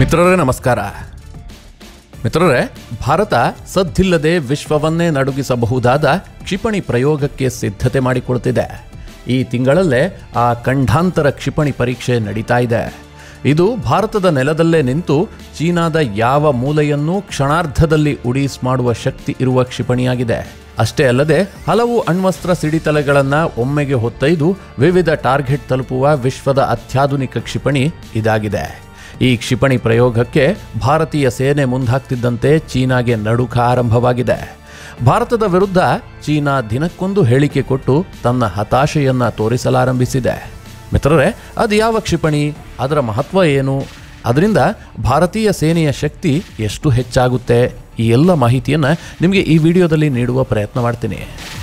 ಮಿತ್ರರೇ ನಮಸ್ಕಾರ ಮಿತ್ರರೇ ಭಾರತ ಸದ್ದಿಲ್ಲದೆ ವಿಶ್ವವನ್ನೇ ನಡುಗಿಸಬಹುದಾದ ಕ್ಷಿಪಣಿ ಪ್ರಯೋಗಕ್ಕೆ ಸಿದ್ಧತೆ ಮಾಡಿಕೊಳ್ತಿದೆ ಈ ತಿಂಗಳಲ್ಲೇ ಆ ಖಂಡಾಂತರ ಕ್ಷಿಪಣಿ ಪರೀಕ್ಷೆ ನಡೀತಾ ಇದೆ ಇದು ಭಾರತದ ನೆಲದಲ್ಲೇ ನಿಂತು ಚೀನಾದ ಯಾವ ಮೂಲೆಯನ್ನೂ ಕ್ಷಣಾರ್ಧದಲ್ಲಿ ಉಡೀಸ್ ಮಾಡುವ ಶಕ್ತಿ ಇರುವ ಕ್ಷಿಪಣಿಯಾಗಿದೆ ಅಷ್ಟೇ ಅಲ್ಲದೆ ಹಲವು ಅಣ್ವಸ್ತ್ರ ಸಿಡಿತಲೆಗಳನ್ನು ಒಮ್ಮೆಗೆ ಹೊತ್ತೊಯ್ದು ವಿವಿಧ ಟಾರ್ಗೆಟ್ ತಲುಪುವ ವಿಶ್ವದ ಅತ್ಯಾಧುನಿಕ ಕ್ಷಿಪಣಿ ಇದಾಗಿದೆ ಈ ಕ್ಷಿಪಣಿ ಪ್ರಯೋಗಕ್ಕೆ ಭಾರತೀಯ ಸೇನೆ ಮುಂದಾಗ್ತಿದ್ದಂತೆ ಚೀನಾಗೆ ನಡುಕ ಆರಂಭವಾಗಿದೆ ಭಾರತದ ವಿರುದ್ಧ ಚೀನಾ ದಿನಕ್ಕೊಂದು ಹೇಳಿಕೆ ಕೊಟ್ಟು ತನ್ನ ಹತಾಶೆಯನ್ನ ತೋರಿಸಲಾರಂಭಿಸಿದೆ ಮಿತ್ರರೇ ಅದು ಯಾವ ಕ್ಷಿಪಣಿ ಅದರ ಮಹತ್ವ ಏನು ಅದರಿಂದ ಭಾರತೀಯ ಸೇನೆಯ ಶಕ್ತಿ ಎಷ್ಟು ಹೆಚ್ಚಾಗುತ್ತೆ ಈ ಎಲ್ಲ ಮಾಹಿತಿಯನ್ನು ನಿಮಗೆ ಈ ವಿಡಿಯೋದಲ್ಲಿ ನೀಡುವ ಪ್ರಯತ್ನ ಮಾಡ್ತೀನಿ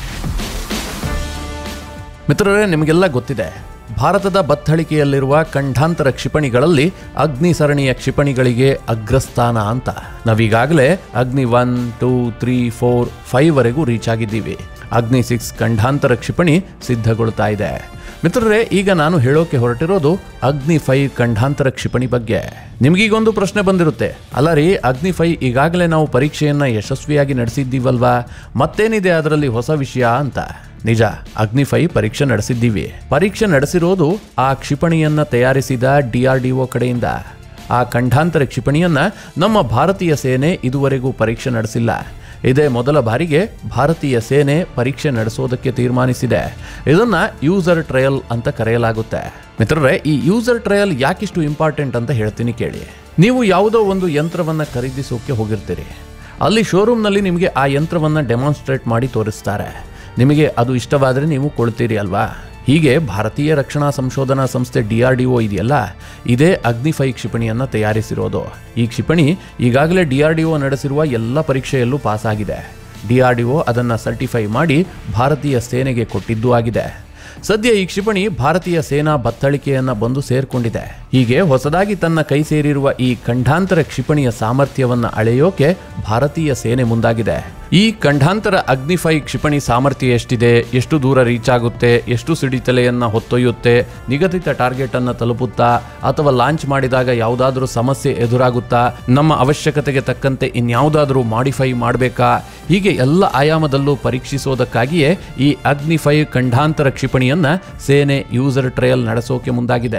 ಮಿತ್ರರೇ ನಿಮಗೆಲ್ಲ ಗೊತ್ತಿದೆ ಭಾರತದ ಬತ್ತಳಿಕೆಯಲ್ಲಿರುವ ಖಂಡಾಂತರ ಕ್ಷಿಪಣಿಗಳಲ್ಲಿ ಅಗ್ನಿ ಸರಣಿಯ ಕ್ಷಿಪಣಿಗಳಿಗೆ ಅಗ್ರಸ್ಥಾನ ಅಂತ ನಾವೀಗಾಗಲೇ Agni one two three four five ವರೆಗೂ ರೀಚ್ ಆಗಿದ್ದೀವಿ ಅಗ್ನಿ ಸಿಕ್ಸ್ ಖಂಡಾಂತರ ಕ್ಷಿಪಣಿ ಸಿದ್ಧಗೊಳ್ತಾ ಇದೆ ಮಿತ್ರರೇ ಈಗ ನಾನು ಹೇಳೋಕೆ ಹೊರಟಿರೋದು ಅಗ್ನಿ ಫೈ ಖಂಡಾಂತರ ಕ್ಷಿಪಣಿ ಬಗ್ಗೆ ನಿಮ್ಗೀಗೊಂದು ಪ್ರಶ್ನೆ ಬಂದಿರುತ್ತೆ ಅಲ್ಲ ರೀ ಅಗ್ನಿ ಫೈ ಈಗಾಗಲೇ ನಾವು ಪರೀಕ್ಷೆಯನ್ನ ಯಶಸ್ವಿಯಾಗಿ ನಡೆಸಿದ್ದೀವಲ್ವಾ ಮತ್ತೇನಿದೆ ಅದರಲ್ಲಿ ಹೊಸ ವಿಷಯ ಅಂತ ನಿಜ ಅಗ್ನಿಫೈ ಪರೀಕ್ಷೆ ನಡೆಸಿದ್ದೀವಿ ಪರೀಕ್ಷೆ ನಡೆಸಿರೋದು ಆ ಕ್ಷಿಪಣಿಯನ್ನ ತಯಾರಿಸಿದ ಡಿಆರ್ಡಿಒ ಕಡೆಯಿಂದ ಆ ಖಂಡಾಂತರ ಕ್ಷಿಪಣಿಯನ್ನ ನಮ್ಮ ಭಾರತೀಯ ಸೇನೆ ಇದುವರೆಗೂ ಪರೀಕ್ಷೆ ನಡೆಸಿಲ್ಲ ಇದೇ ಮೊದಲ ಬಾರಿಗೆ ಭಾರತೀಯ ಸೇನೆ ಪರೀಕ್ಷೆ ನಡೆಸೋದಕ್ಕೆ ತೀರ್ಮಾನಿಸಿದೆ ಇದನ್ನ ಯೂಸರ್ ಟ್ರಯಲ್ ಅಂತ ಕರೆಯಲಾಗುತ್ತೆ ಮಿತ್ರರೇ ಈ ಯೂಸರ್ ಟ್ರಯಲ್ ಯಾಕಿಷ್ಟು ಇಂಪಾರ್ಟೆಂಟ್ ಅಂತ ಹೇಳ್ತೀನಿ ಕೇಳಿ ನೀವು ಯಾವುದೋ ಒಂದು ಯಂತ್ರವನ್ನ ಖರೀದಿಸೋಕೆ ಹೋಗಿರ್ತೀರಿ ಅಲ್ಲಿ ಶೋರೂಮ್ನಲ್ಲಿ ನಿಮಗೆ ಆ ಯಂತ್ರವನ್ನ ಡೆಮಾನ್ಸ್ಟ್ರೇಟ್ ಮಾಡಿ ತೋರಿಸ್ತಾರೆ ನಿಮಗೆ ಅದು ಇಷ್ಟವಾದರೆ ನೀವು ಕೊಳ್ತೀರಿ ಅಲ್ವಾ ಹೀಗೆ ಭಾರತೀಯ ರಕ್ಷಣಾ ಸಂಶೋಧನಾ ಸಂಸ್ಥೆ ಡಿ ಆರ್ ಡಿ ಒ ಇದೆಯಲ್ಲ ಇದೇ ಅಗ್ನಿಫೈ ಕ್ಷಿಪಣಿಯನ್ನು ತಯಾರಿಸಿರೋದು ಈ ಕ್ಷಿಪಣಿ ಈಗಾಗಲೇ ಡಿ ಆರ್ ಡಿ ಒ ನಡೆಸಿರುವ ಎಲ್ಲ ಪರೀಕ್ಷೆಯಲ್ಲೂ ಪಾಸ್ ಆಗಿದೆ ಡಿ ಆರ್ ಡಿ ಒ ಅದನ್ನು ಸರ್ಟಿಫೈ ಮಾಡಿ ಭಾರತೀಯ ಸೇನೆಗೆ ಕೊಟ್ಟಿದ್ದೂ ಆಗಿದೆ ಸದ್ಯ ಈ ಕ್ಷಿಪಣಿ ಭಾರತೀಯ ಸೇನಾ ಬತ್ತಳಿಕೆಯನ್ನ ಬಂದು ಸೇರ್ಕೊಂಡಿದೆ ಹೀಗೆ ಹೊಸದಾಗಿ ತನ್ನ ಕೈ ಸೇರಿರುವ ಈ ಖಂಡಾಂತರ ಕ್ಷಿಪಣಿಯ ಸಾಮರ್ಥ್ಯವನ್ನ ಅಳೆಯೋಕೆ ಭಾರತೀಯ ಸೇನೆ ಮುಂದಾಗಿದೆ ಈ ಖಂಡಾಂತರ ಅಗ್ನಿಫೈ ಕ್ಷಿಪಣಿ ಸಾಮರ್ಥ್ಯ ಎಷ್ಟಿದೆ ಎಷ್ಟು ದೂರ ರೀಚ್ ಆಗುತ್ತೆ ಎಷ್ಟು ಸಿಡಿತಲೆಯನ್ನ ಹೊತ್ತೊಯ್ಯುತ್ತೆ ನಿಗದಿತ ಟಾರ್ಗೆಟ್ ಅನ್ನ ತಲುಪುತ್ತಾ ಅಥವಾ ಲಾಂಚ್ ಮಾಡಿದಾಗ ಯಾವುದಾದ್ರೂ ಸಮಸ್ಯೆ ಎದುರಾಗುತ್ತಾ ನಮ್ಮ ಅವಶ್ಯಕತೆಗೆ ತಕ್ಕಂತೆ ಇನ್ಯಾವುದಾದ್ರೂ ಮಾಡಿಫೈ ಮಾಡಬೇಕಾ ಹೀಗೆ ಎಲ್ಲ ಆಯಾಮದಲ್ಲೂ ಪರೀಕ್ಷಿಸೋದಕ್ಕಾಗಿಯೇ ಈ ಅಗ್ನಿಫೈ ಖಂಡಾಂತರ ಕ್ಷಿಪಣಿಯನ್ನ ಸೇನೆ ಯೂಸರ್ ಟ್ರಯಲ್ ನಡೆಸೋಕೆ ಮುಂದಾಗಿದೆ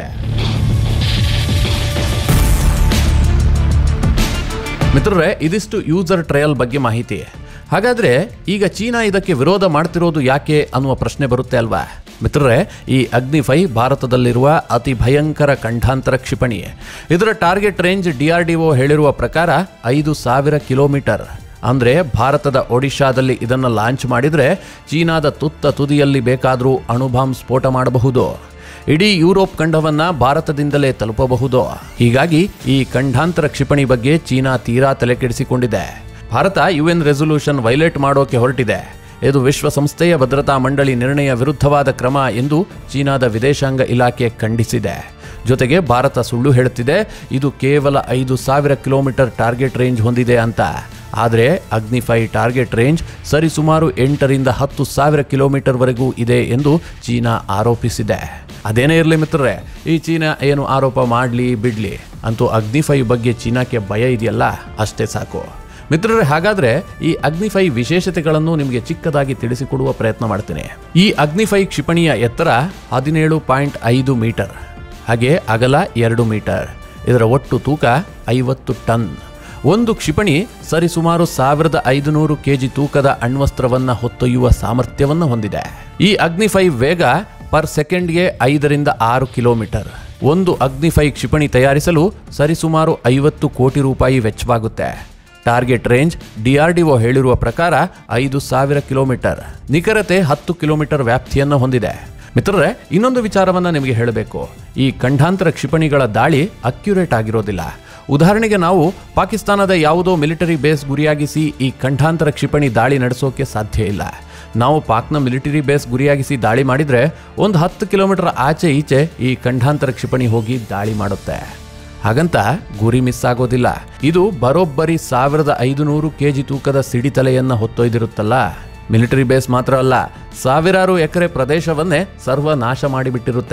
ಮಿತ್ರರೇ ಇದಿಷ್ಟು ಯೂಸರ್ ಟ್ರಯಲ್ ಬಗ್ಗೆ ಮಾಹಿತಿ ಹಾಗಾದ್ರೆ ಈಗ ಚೀನಾ ಇದಕ್ಕೆ ವಿರೋಧ ಮಾಡ್ತಿರೋದು ಯಾಕೆ ಅನ್ನುವ ಪ್ರಶ್ನೆ ಬರುತ್ತೆ ಅಲ್ವಾ ಮಿತ್ರರೇ ಈ ಅಗ್ನಿಫೈ ಭಾರತದಲ್ಲಿರುವ ಅತಿ ಭಯಂಕರ ಖಂಡಾಂತರ ಕ್ಷಿಪಣಿ ಇದರ ಟಾರ್ಗೆಟ್ ರೇಂಜ್ ಡಿಆರ್ಡಿಒ ಹೇಳಿರುವ ಪ್ರಕಾರ ಐದು ಸಾವಿರ ಕಿಲೋಮೀಟರ್ ಅಂದ್ರೆ ಭಾರತದ ಒಡಿಶಾದಲ್ಲಿ ಇದನ್ನು ಲಾಂಚ್ ಮಾಡಿದ್ರೆ ಚೀನಾದ ತುತ್ತ ತುದಿಯಲ್ಲಿ ಬೇಕಾದರೂ ಅಣುಬಾಂಬ್ ಸ್ಫೋಟ ಮಾಡಬಹುದು ಇಡೀ ಯುರೋಪ್ ಖಂಡವನ್ನ ಭಾರತದಿಂದಲೇ ತಲುಪಬಹುದು ಹೀಗಾಗಿ ಈ ಖಂಡಾಂತರ ಕ್ಷಿಪಣಿ ಬಗ್ಗೆ ಚೀನಾ ತೀರಾ ತಲೆಕೆಡಿಸಿಕೊಂಡಿದೆ ಭಾರತ ಯುಎನ್ ರೆಸೊಲ್ಯೂಷನ್ ವೈಲೇಟ್ ಮಾಡೋಕೆ ಹೊರಟಿದೆ ಇದು ವಿಶ್ವಸಂಸ್ಥೆಯ ಭದ್ರತಾ ಮಂಡಳಿ ನಿರ್ಣಯ ವಿರುದ್ಧವಾದ ಕ್ರಮ ಎಂದು ಚೀನಾದ ವಿದೇಶಾಂಗ ಇಲಾಖೆ ಖಂಡಿಸಿದೆ ಜೊತೆಗೆ ಭಾರತ ಸುಳ್ಳು ಹೇಳುತ್ತಿದೆ ಇದು ಕೇವಲ ಐದು ಸಾವಿರ ಕಿಲೋಮೀಟರ್ ಟಾರ್ಗೆಟ್ ರೇಂಜ್ ಹೊಂದಿದೆ ಅಂತ ಆದರೆ ಅಗ್ನಿಫೈ ಟಾರ್ಗೆಟ್ ರೇಂಜ್ ಸರಿಸುಮಾರು ಎಂಟರಿಂದ ಹತ್ತು ಸಾವಿರ ಕಿಲೋಮೀಟರ್ವರೆಗೂ ಇದೆ ಎಂದು ಚೀನಾ ಆರೋಪಿಸಿದೆ ಅದೇನೇ ಇರಲಿ ಮಿತ್ರರೇ ಈ ಚೀನಾ ಏನು ಆರೋಪ ಮಾಡಲಿ ಬಿಡ್ಲಿ ಅಂತೂ ಅಗ್ನಿಫೈ ಬಗ್ಗೆ ಚೀನಾಕ್ಕೆ ಭಯ ಇದೆಯಲ್ಲ ಅಷ್ಟೇ ಸಾಕು ಮಿತ್ರರೇ ಹಾಗಾದ್ರೆ ಈ ಅಗ್ನಿಫೈ ವಿಶೇಷತೆಗಳನ್ನು ನಿಮಗೆ ಚಿಕ್ಕದಾಗಿ ತಿಳಿಸಿಕೊಡುವ ಪ್ರಯತ್ನ ಮಾಡ್ತೇನೆ ಈ ಅಗ್ನಿಫೈ ಕ್ಷಿಪಣಿಯ ಎತ್ತರ ಹದಿನೇಳು ಪಾಯಿಂಟ್ ಐದು ಮೀಟರ್ ಹಾಗೆ ಅಗಲ ಎರಡು ಮೀಟರ್ ಇದರ ಒಟ್ಟು ತೂಕ ಐವತ್ತು ಟನ್ ಒಂದು ಕ್ಷಿಪಣಿ ಸರಿಸುಮಾರು ಸಾವಿರದ ಐದುನೂರು ಕೆಜಿ ತೂಕದ ಅಣ್ವಸ್ತ್ರವನ್ನ ಹೊತ್ತೊಯ್ಯುವ ಸಾಮರ್ಥ್ಯವನ್ನ ಹೊಂದಿದೆ ಈ ಅಗ್ನಿಫೈ ವೇಗ ಪರ್ ಸೆಕೆಂಡ್ಗೆ ಐದರಿಂದ ಆರು ಕಿಲೋಮೀಟರ್ ಒಂದು ಅಗ್ನಿಫೈ ಕ್ಷಿಪಣಿ ತಯಾರಿಸಲು ಸರಿಸುಮಾರು ಐವತ್ತು ಕೋಟಿ ರೂಪಾಯಿ ವೆಚ್ಚವಾಗುತ್ತೆ ಟಾರ್ಗೆಟ್ ರೇಂಜ್ ಡಿಆರ್ಡಿಒ ಹೇಳಿರುವ ಪ್ರಕಾರ ಐದು ಸಾವಿರ ಕಿಲೋಮೀಟರ್ ನಿಖರತೆ ಹತ್ತು ಕಿಲೋಮೀಟರ್ ವ್ಯಾಪ್ತಿಯನ್ನು ಹೊಂದಿದೆ ಮಿತ್ರರೇ ಇನ್ನೊಂದು ವಿಚಾರವನ್ನ ನಿಮಗೆ ಹೇಳಬೇಕು ಈ ಖಂಡಾಂತರ ಕ್ಷಿಪಣಿಗಳ ದಾಳಿ ಅಕ್ಯುರೇಟ್ ಆಗಿರೋದಿಲ್ಲ ಉದಾಹರಣೆಗೆ ನಾವು ಪಾಕಿಸ್ತಾನದ ಯಾವುದೋ ಮಿಲಿಟರಿ ಬೇಸ್ ಗುರಿಯಾಗಿಸಿ ಈ ಖಂಡಾಂತರ ಕ್ಷಿಪಣಿ ದಾಳಿ ನಡೆಸೋಕೆ ಸಾಧ್ಯ ಇಲ್ಲ ನಾವು ಪಾಕ್ನ ಮಿಲಿಟರಿ ಬೇಸ್ ಗುರಿಯಾಗಿಸಿ ದಾಳಿ ಮಾಡಿದ್ರೆ ಒಂದು ಹತ್ತು ಕಿಲೋಮೀಟರ್ ಆಚೆ ಈಚೆ ಈ ಖಂಡಾಂತರ ಕ್ಷಿಪಣಿ ಹೋಗಿ ದಾಳಿ ಮಾಡುತ್ತೆ ಹಾಗಂತ ಗುರಿ ಮಿಸ್ ಆಗೋದಿಲ್ಲ ಇದು ಬರೋಬ್ಬರಿ ಸಾವಿರದ ಐದುನೂರು ಕೆಜಿ ತೂಕದ ಸಿಡಿತಲೆಯನ್ನ ಹೊತ್ತೊಯ್ದಿರುತ್ತಲ್ಲ ಮಿಲಿಟರಿ ಬೇಸ್ ಮಾತ್ರ ಅಲ್ಲ ಸಾವಿರಾರು ಎಕರೆ ಪ್ರದೇಶವನ್ನೇ ಸರ್ವನಾಶ ಮಾಡಿಬಿಟ್ಟಿರುತ್ತೆ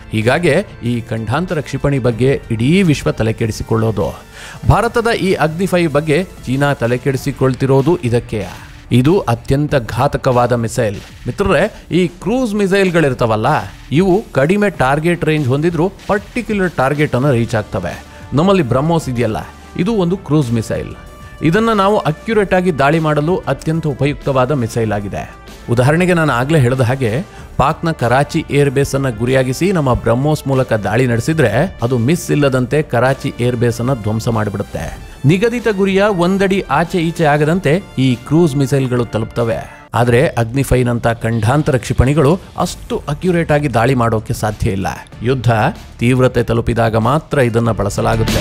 ಹೀಗಾಗಿ ಈ ಖಂಡಾಂತರ ಕ್ಷಿಪಣಿ ಬಗ್ಗೆ ಇಡೀ ವಿಶ್ವ ತಲೆಕೆಡಿಸಿಕೊಳ್ಳೋದು ಭಾರತದ ಈ ಅಗ್ನಿ ಫೈವ್ ಬಗ್ಗೆ ಚೀನಾ ತಲೆಕೆಡಿಸಿಕೊಳ್ತಿರೋದು ಇದಕ್ಕೆ ಇದು ಅತ್ಯಂತ ಘಾತಕವಾದ ಮಿಸೈಲ್ ಮಿತ್ರರೇ ಈ ಕ್ರೂಸ್ ಮಿಸೈಲ್ಗಳಿರ್ತಾವಲ್ಲ ಇವು ಕಡಿಮೆ ಟಾರ್ಗೆಟ್ ರೇಂಜ್ ಹೊಂದಿದ್ರು ಪರ್ಟಿಕ್ಯುಲರ್ ಟಾರ್ಗೆಟ್ ಅನ್ನು ರೀಚ್ ಆಗ್ತವೆ ನಮ್ಮಲ್ಲಿ ಬ್ರಹ್ಮೋಸ್ ಇದೆಯಲ್ಲ ಇದು ಒಂದು ಕ್ರೂಸ್ ಮಿಸೈಲ್ ಇದನ್ನು ನಾವು ಅಕ್ಯುರೇಟ್ ಆಗಿ ದಾಳಿ ಮಾಡಲು ಅತ್ಯಂತ ಉಪಯುಕ್ತವಾದ ಮಿಸೈಲ್ ಆಗಿದೆ ಉದಾಹರಣೆಗೆ ನಾನು ಆಗಲೇ ಹೇಳಿದ ಹಾಗೆ ಪಾಕ್ನ ಕರಾಚಿ ಏರ್ ಬೇಸ್ ಅನ್ನ ಗುರಿಯಾಗಿಸಿ ನಮ್ಮ ಬ್ರಹ್ಮೋಸ್ ಮೂಲಕ ದಾಳಿ ನಡೆಸಿದ್ರೆ ಅದು ಮಿಸ್ ಇಲ್ಲದಂತೆ ಕರಾಚಿ ಏರ್ ಬೇಸ್ ಅನ್ನ ಧ್ವಂಸ ಮಾಡಿಬಿಡುತ್ತೆ ನಿಗದಿತ ಗುರಿಯ ಒಂದಡಿ ಆಚೆ ಈಚೆ ಆಗದಂತೆ ಈ ಕ್ರೂಸ್ ಮಿಸೈಲ್ಗಳು ತಲುಪ್ತವೆ ಆದರೆ ಅಗ್ನಿಫೈನಂತ ಖಂಡಾಂತರ ಕ್ಷಿಪಣಿಗಳು ಅಷ್ಟು ಅಕ್ಯುರೇಟ್ ಆಗಿ ದಾಳಿ ಮಾಡೋಕೆ ಸಾಧ್ಯ ಇಲ್ಲ ಯುದ್ಧ ತೀವ್ರತೆ ತಲುಪಿದಾಗ ಮಾತ್ರ ಇದನ್ನು ಬಳಸಲಾಗುತ್ತೆ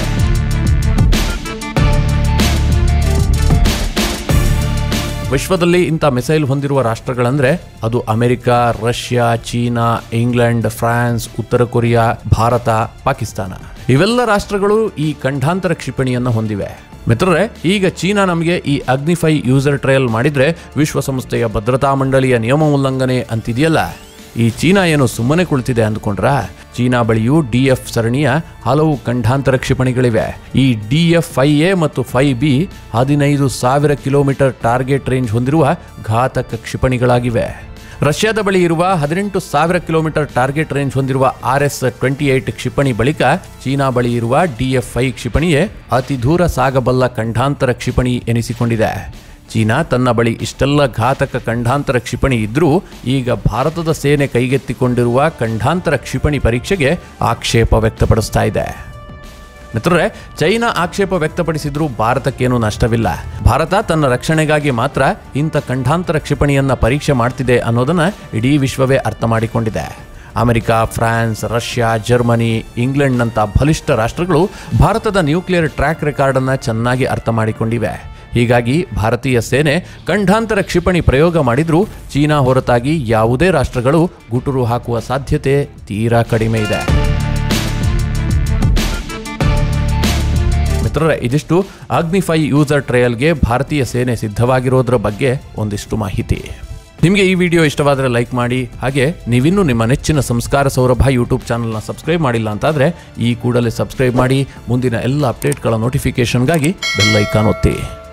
ವಿಶ್ವದಲ್ಲಿ ಇಂಥ ಮಿಸೈಲ್ ಹೊಂದಿರುವ ರಾಷ್ಟ್ರಗಳಂದ್ರೆ ಅದು America Russia China England France ಉತ್ತರ ಕೊರಿಯಾ ಭಾರತ ಪಾಕಿಸ್ತಾನ ಇವೆಲ್ಲ ರಾಷ್ಟ್ರಗಳು ಈ ಖಂಡಾಂತರ ಕ್ಷಿಪಣಿಯನ್ನು ಹೊಂದಿವೆ ಮಿತ್ರರೇ ಈಗ ಚೀನಾ ನಮಗೆ ಈ ಅಗ್ನಿಫೈ ಯೂಸರ್ ಟ್ರಯಲ್ ಮಾಡಿದ್ರೆ ವಿಶ್ವಸಂಸ್ಥೆಯ ಭದ್ರತಾ ಮಂಡಳಿಯ ನಿಯಮ ಉಲ್ಲಂಘನೆ ಅಂತಿದೆಯಲ್ಲ ಈ ಚೀನಾ ಏನು ಸುಮ್ಮನೆ ಕುಳಿತಿದೆ ಅಂದ್ಕೊಂಡ್ರ ಚೀನಾ ಬಳಿಯೂ ಡಿ ಎಫ್ ಸರಣಿಯ ಹಲವು ಖಂಡಾಂತರ ಕ್ಷಿಪಣಿಗಳಿವೆ ಈ ಡಿ ಎಫ್ ಫೈ ಎ ಮತ್ತು ಫೈ ಬಿ ಹದಿನೈದು ಸಾವಿರ ಕಿಲೋಮೀಟರ್ ಟಾರ್ಗೆಟ್ ರೇಂಜ್ ಹೊಂದಿರುವ ಘಾತಕ ಕ್ಷಿಪಣಿಗಳಾಗಿವೆ ರಷ್ಯಾದ ಬಳಿ ಇರುವ ಹದಿನೆಂಟು ಸಾವಿರ ಕಿಲೋಮೀಟರ್ ಟಾರ್ಗೆಟ್ ರೇಂಜ್ ಹೊಂದಿರುವ ಆರ್ ಎಸ್ ಟ್ವೆಂಟಿ ಏಟ್ ಕ್ಷಿಪಣಿ ಬಳಿಕ ಚೀನಾ ಬಳಿ ಇರುವ ಡಿ ಎಫ್ ಐ ಕ್ಷಿಪಣಿಯೇ ಅತಿ ದೂರ ಸಾಗಬಲ್ಲ ಖಂಡಾಂತರ ಕ್ಷಿಪಣಿ ಎನಿಸಿಕೊಂಡಿದೆ ಚೀನಾ ತನ್ನ ಬಳಿ ಇಷ್ಟೆಲ್ಲ ಘಾತಕ ಖಂಡಾಂತರ ಕ್ಷಿಪಣಿ ಇದ್ರೂ ಈಗ ಭಾರತದ ಸೇನೆ ಕೈಗೆತ್ತಿಕೊಂಡಿರುವ ಖಂಡಾಂತರ ಕ್ಷಿಪಣಿ ಪರೀಕ್ಷೆಗೆ ಆಕ್ಷೇಪ ವ್ಯಕ್ತಪಡಿಸ್ತಾ ಇದೆ ಮಿತ್ರರೇ ಚೈನಾ ಆಕ್ಷೇಪ ವ್ಯಕ್ತಪಡಿಸಿದ್ರೂ ಭಾರತಕ್ಕೇನು ನಷ್ಟವಿಲ್ಲ ಭಾರತ ತನ್ನ ರಕ್ಷಣೆಗಾಗಿ ಮಾತ್ರ ಇಂಥ ಖಂಡಾಂತರ ಕ್ಷಿಪಣಿಯನ್ನ ಪರೀಕ್ಷೆ ಮಾಡ್ತಿದೆ ಅನ್ನೋದನ್ನ ಇಡೀ ವಿಶ್ವವೇ ಅರ್ಥ ಮಾಡಿಕೊಂಡಿದೆ ಅಮೆರಿಕ ಫ್ರಾನ್ಸ್ ರಷ್ಯಾ ಜರ್ಮನಿ ಇಂಗ್ಲೆಂಡ್ನಂಥ ಬಲಿಷ್ಠ ರಾಷ್ಟ್ರಗಳು ಭಾರತದ ನ್ಯೂಕ್ಲಿಯರ್ ಟ್ರ್ಯಾಕ್ ರೆಕಾರ್ಡ್ ಅನ್ನ ಚೆನ್ನಾಗಿ ಅರ್ಥ ಮಾಡಿಕೊಂಡಿವೆ ಹೀಗಾಗಿ ಭಾರತೀಯ ಸೇನೆ ಖಂಡಾಂತರ ಕ್ಷಿಪಣಿ ಪ್ರಯೋಗ ಮಾಡಿದ್ರೂ ಚೀನಾ ಹೊರತಾಗಿ ಯಾವುದೇ ರಾಷ್ಟ್ರಗಳು ಗುಟುರು ಹಾಕುವ ಸಾಧ್ಯತೆ ತೀರಾ ಕಡಿಮೆ ಇದೆ ಮಿತ್ರರೇ ಇದಿಷ್ಟು ಅಗ್ನಿಫೈ ಯೂಸರ್ ಟ್ರಯಲ್ಗೆ ಭಾರತೀಯ ಸೇನೆ ಸಿದ್ಧವಾಗಿರೋದ್ರ ಬಗ್ಗೆ ಒಂದಿಷ್ಟು ಮಾಹಿತಿ ನಿಮಗೆ ಈ ವಿಡಿಯೋ ಇಷ್ಟವಾದರೆ ಲೈಕ್ ಮಾಡಿ ಹಾಗೆ ನೀವಿನ್ನೂ ನಿಮ್ಮ ನೆಚ್ಚಿನ ಸಂಸ್ಕಾರ ಸೌರಭ ಯೂಟ್ಯೂಬ್ ಚಾನಲ್ನ ಸಬ್ಸ್ಕ್ರೈಬ್ ಮಾಡಿಲ್ಲ ಅಂತಾದರೆ ಈ ಕೂಡಲೇ ಸಬ್ಸ್ಕ್ರೈಬ್ ಮಾಡಿ ಮುಂದಿನ ಎಲ್ಲ ಅಪ್ಡೇಟ್ಗಳ ನೋಟಿಫಿಕೇಷನ್ಗಾಗಿ ಬೆಲ್ ಐಕಾನ್ ಒತ್ತಿ